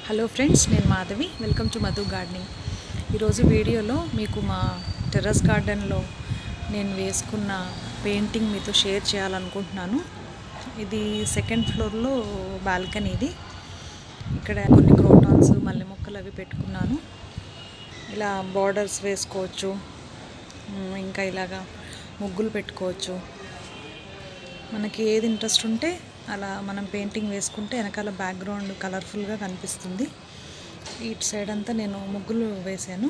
hello friends నేను Madhavi welcome to Madhu gardening ఈరోజు వీడియోలో మీకు మా టెర్రస్ గార్డెన్లో నేను వేసుకున్న పెయింటింగ్ మీతో షేర్ చేయాలనుకుంటున్నాను ఇది సెకండ్ ఫ్లోర్లో బాల్కనీ ఇది ఇక్కడ కొన్ని క్రోటాన్స్ మల్లె మొక్కలు అవి పెట్టుకున్నాను ఇలా బార్డర్స్ వేసుకోవచ్చు ఉమ్, ఇంకా ఇలాగా ముగ్గులు పెట్టుకోవచ్చు మనకి ఏది ఇంట్రెస్ట్ ఉంటే అలా మనం పెయింటింగ్ వేసుకుంటే వెనకాల బ్యాక్గ్రౌండ్ కలర్ఫుల్గా కనిపిస్తుంది ఇటు సైడ్ అంతా నేను ముగ్గులు వేసాను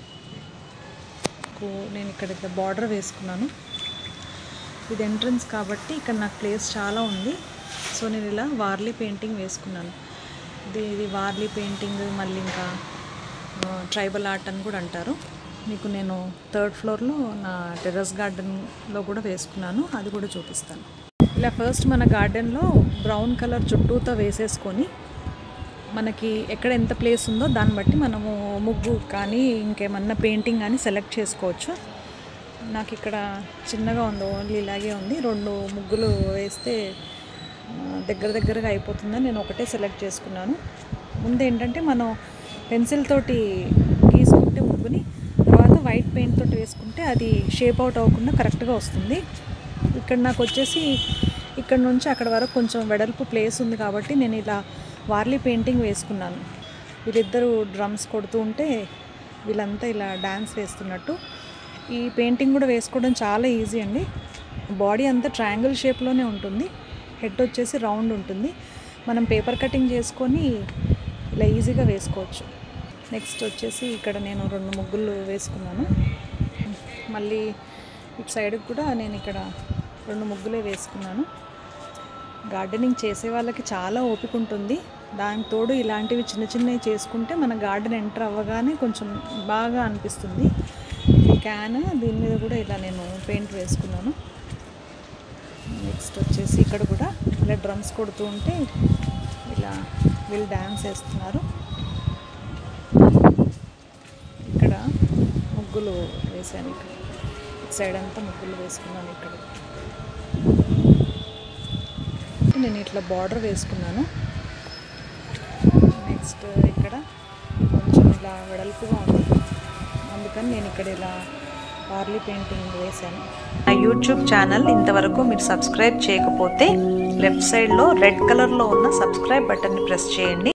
కూ- నేను ఇక్కడ ఇట్లా బార్డర్ వేసుకున్నాను ఇది ఎంట్రన్స్ కాబట్టి ఇక్కడ నాకు ప్లేస్ చాలా ఉంది సో నేను ఇలా వార్లీ పెయింటింగ్ వేసుకున్నాను ఇది ఇది వార్లీ పెయింటింగ్ మళ్ళీ ఇంకా ట్రైబల్ ఆర్ట్ అని కూడా అంటారు మీకు నేను థర్డ్ ఫ్లోర్లో నా టెర్రస్ గార్డెన్లో కూడా వేసుకున్నాను అది కూడా చూపిస్తాను ఇలా ఫస్ట్ మన గార్డెన్లో బ్రౌన్ కలర్ చుట్టూతో వేసేసుకొని మనకి ఎక్కడ ఎంత ప్లేస్ ఉందో దాన్ని బట్టి మనము ముగ్గు కానీ ఇంకేమన్నా పెయింటింగ్ కానీ సెలెక్ట్ చేసుకోవచ్చు నాకు ఇక్కడ చిన్నగా ఉంది ఓన్లీ ఇలాగే ఉంది రెండు ముగ్గులు వేస్తే ఆ, దగ్గర దగ్గరగా అయిపోతుందని నేను ఒకటే సెలెక్ట్ చేసుకున్నాను ముందు ఏంటంటే మనం పెన్సిల్ తోటి గీసుకుంటే ముగ్గుని తర్వాత వైట్ పెయింట్ తోటి వేసుకుంటే అది షేప్ అవుట్ అవ్వకుండా కరెక్ట్గా వస్తుంది ఇక్కడ నాకు వచ్చేసి ఇక్కడ నుంచి అక్కడ వరకు కొంచెం వెడల్పు ప్లేస్ ఉంది కాబట్టి నేను ఇలా వార్లీ పెయింటింగ్ వేసుకున్నాను వీళ్ళిద్దరూ డ్రమ్స్ కొడుతూ ఉంటే వీళ్ళంతా ఇలా డ్యాన్స్ వేస్తున్నట్టు ఈ పెయింటింగ్ కూడా వేసుకోవడం చాలా ఈజీ అండి బాడీ అంతా ట్రయాంగిల్ షేప్లోనే ఉంటుంది హెడ్ వచ్చేసి రౌండ్ ఉంటుంది మనం పేపర్ కటింగ్ చేసుకొని ఇలా ఈజీగా వేసుకోవచ్చు నెక్స్ట్ వచ్చేసి ఇక్కడ నేను రెండు ముగ్గులు వేసుకున్నాను మళ్ళీ ఇటు సైడ్కి కూడా నేను ఇక్కడ రెండు ముగ్గులే వేసుకున్నాను గార్డెనింగ్ చేసే వాళ్ళకి చాలా ఓపిక ఉంటుంది దానికి తోడు ఇలాంటివి చిన్న చిన్నవి చేసుకుంటే మన గార్డెన్ ఎంటర్ అవ్వగానే కొంచెం బాగా అనిపిస్తుంది ఈ క్యాన్ దీని మీద కూడా ఇలా నేను పెయింట్ వేసుకున్నాను నెక్స్ట్ వచ్చేసి ఇక్కడ కూడా ఇలా డ్రమ్స్ కొడుతూ ఉంటే ఇలా వీళ్ళు డ్యాన్స్ వేస్తున్నారు ఇక్కడ ముగ్గులు వేసాను ఇక్కడ ఇటు సైడ్ అంతా ముగ్గులు వేసుకున్నాను ఇక్కడ నేను ఇట్లా బార్డర్ వేసుకున్నాను నెక్స్ట్ ఇక్కడ కొంచెం ఇలా వెడల్పుగా ఉంది అందుకని నేను ఇక్కడ ఇలా పార్లీ పెయింటింగ్ వేశాను నా యూట్యూబ్ ఛానల్ ఇంతవరకు మీరు సబ్స్క్రైబ్ చేయకపోతే లెఫ్ట్ సైడ్లో రెడ్ కలర్లో ఉన్న సబ్స్క్రైబ్ బటన్ని ప్రెస్ చేయండి